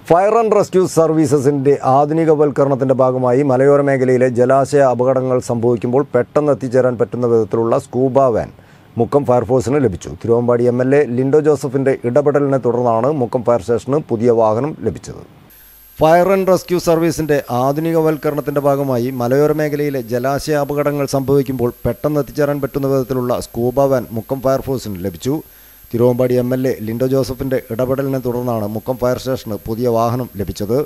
fire and rescue സർവീസസിന്റെ ആധുനികവൽക്കരണത്തിന്റെ ഭാഗമായി മലയോര മേഖലയിലെ ജലാശയ അപകടങ്ങൾ സംഭവിക്കുമ്പോൾ പെട്ടെന്ന് എത്തിച്ചേരാൻ പറ്റുന്ന വിധത്തിലുള്ള സ്കൂബ വാൻ മുക്കം ഫയർഫോഴ്സിന് ലഭിച്ചു Thiruvambady M L A Lindo ജോസഫിന്റെ ഇടപെടലിനെ തുടർന്നാണ് മുക്കം ഫയർ സ്റ്റേഷന് പുതിയ വാഹനം ലഭിച്ചത് ഫയർ ആൻഡ് റെസ്ക്യൂ സർവീസിന്റെ ആധുനികവൽക്കരണത്തിന്റെ ഭാഗമായി മലയോര മേഖലയിലെ ജലാശയ അപകടങ്ങൾ സംഭവിക്കുമ്പോൾ പെട്ടെന്ന് എത്തിച്ചേരാൻ പറ്റുന്ന വിധത്തിലുള്ള സ്കൂബ വാൻ മുക്കം ഫയർഫോഴ്സിന് ലഭിച്ചു Thiruvambady M L A Lindo ജോസഫിന്റെ ഇടപെടലിനെ തുടർന്നാണ് മുക്കം ഫയർ സ്റ്റേഷന് പുതിയ വാഹനം ലഭിച്ചത്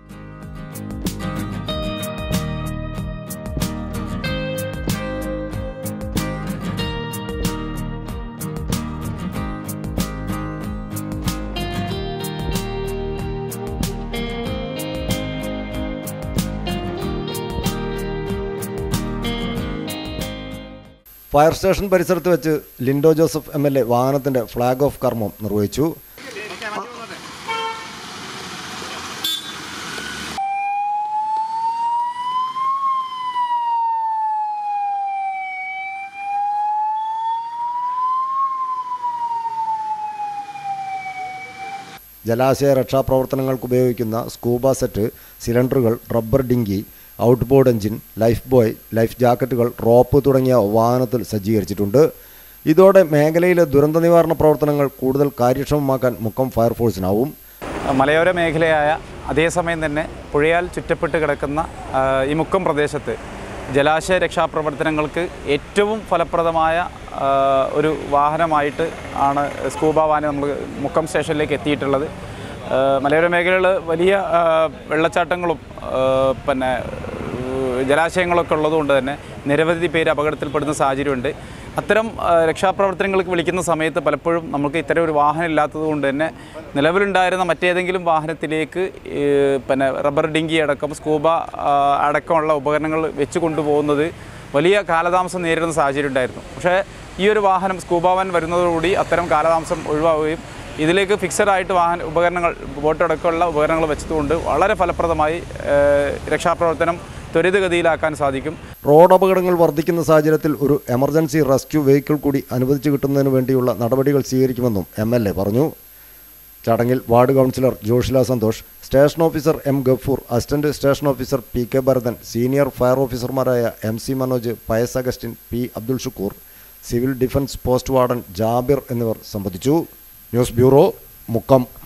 ഫയർ സ്റ്റേഷൻ പരിസരത്ത് വെച്ച് Lindo Joseph M L A വാഹനത്തിന്റെ ഫ്ളാഗ് ഓഫ് കർമ്മം നിർവഹിച്ചു ജലാശയ രക്ഷാപ്രവർത്തനങ്ങൾക്ക് ഉപയോഗിക്കുന്ന സ്കൂബ സെറ്റ് സിലിണ്ടറുകൾ rubber dinghy outboard engine life buoy life ജാക്കറ്റുകൾ റോപ്പ് തുടങ്ങിയ വാഹനത്തിൽ സജ്ജീകരിച്ചിട്ടുണ്ട് ഇതോടെ മേഖലയിലെ ദുരന്ത നിവാരണ പ്രവർത്തനങ്ങൾ കൂടുതൽ കാര്യക്ഷമമാക്കാൻ മുക്കം ഫയർഫോഴ്സിനാവും മലയോര മേഖലയായ അതേസമയം തന്നെ പുഴയാൽ ചുറ്റപ്പെട്ട് കിടക്കുന്ന ആ, ഈ മുക്കം പ്രദേശത്ത് ജലാശയ രക്ഷാപ്രവർത്തനങ്ങൾക്ക് ഏറ്റവും ഫലപ്രദമായ ആ, ഒരു വാഹനമായിട്ട് ആണ് സ്കൂബ വാൻ നമ്മൾ മുക്കം സ്റ്റേഷനിലേക്ക് എത്തിയിട്ടുള്ളത് ആ, മലയോര മേഖലയിൽ വലിയ ആ, വെള്ളച്ചാട്ടങ്ങളും ആ, പിന്നെ ഏഹ് ജലാശയങ്ങളൊക്കെ ഉള്ളതുകൊണ്ട് തന്നെ നിരവധി പേര് അപകടത്തിൽപ്പെടുന്ന സാഹചര്യമുണ്ട് അത്തരം ആ, രക്ഷാപ്രവർത്തനങ്ങൾക്ക് വിളിക്കുന്ന സമയത്ത് പലപ്പോഴും നമുക്ക് ഇത്തരം ഒരു വാഹനം ഇല്ലാത്തത് കൊണ്ട് തന്നെ നിലവിലുണ്ടായിരുന്ന മറ്റേതെങ്കിലും വാഹനത്തിലേക്ക് ഏഹ്, പിന്നെ റബ്ബർ ഡിങ്കി അടക്കം സ്കൂബ ആ, അടക്കമുള്ള ഉപകരണങ്ങൾ വെച്ച് കൊണ്ടുപോകുന്നത് വലിയ കാലതാമസം നേരിടുന്ന സാഹചര്യം ഉണ്ടായിരുന്നു പക്ഷേ ഈ ഒരു വാഹനം സ്കൂബ വാൻ വരുന്നതോടുകൂടി അത്തരം കാലതാമസം ഒഴിവാവുകയും ഇതിലേക്ക് ഫിക്സഡ് ആയിട്ട് വാഹന ഉപകരണങ്ങൾ ബോട്ട് അടക്കമുള്ള ഉപകരണങ്ങൾ വെച്ചതുകൊണ്ട് വളരെ ഫലപ്രദമായി ഏഹ്, രക്ഷാപ്രവർത്തനം ത്വരിതഗതിയിലാക്കാൻ സാധിക്കും റോഡ് അപകടങ്ങൾ വർദ്ധിക്കുന്ന സാഹചര്യത്തിൽ ഒരു എമർജൻസി റെസ്ക്യൂ വെഹിക്കിൾ കൂടി അനുവദിച്ചു കിട്ടുന്നതിന് വേണ്ടിയുള്ള നടപടികൾ സ്വീകരിക്കുമെന്നും എം എൽ എ പറഞ്ഞു ചടങ്ങിൽ ward councillor Joshila Santhosh station officer M Gafoor assistant station officer P K Bharathan senior fire ഓഫീസർമാരായ M C Manoj Pius Augustine P Abdul Shukkur civil defence post warden Jabir എന്നിവർ സംബന്ധിച്ചു ന്യൂസ് ബ്യൂറോ മുക്കം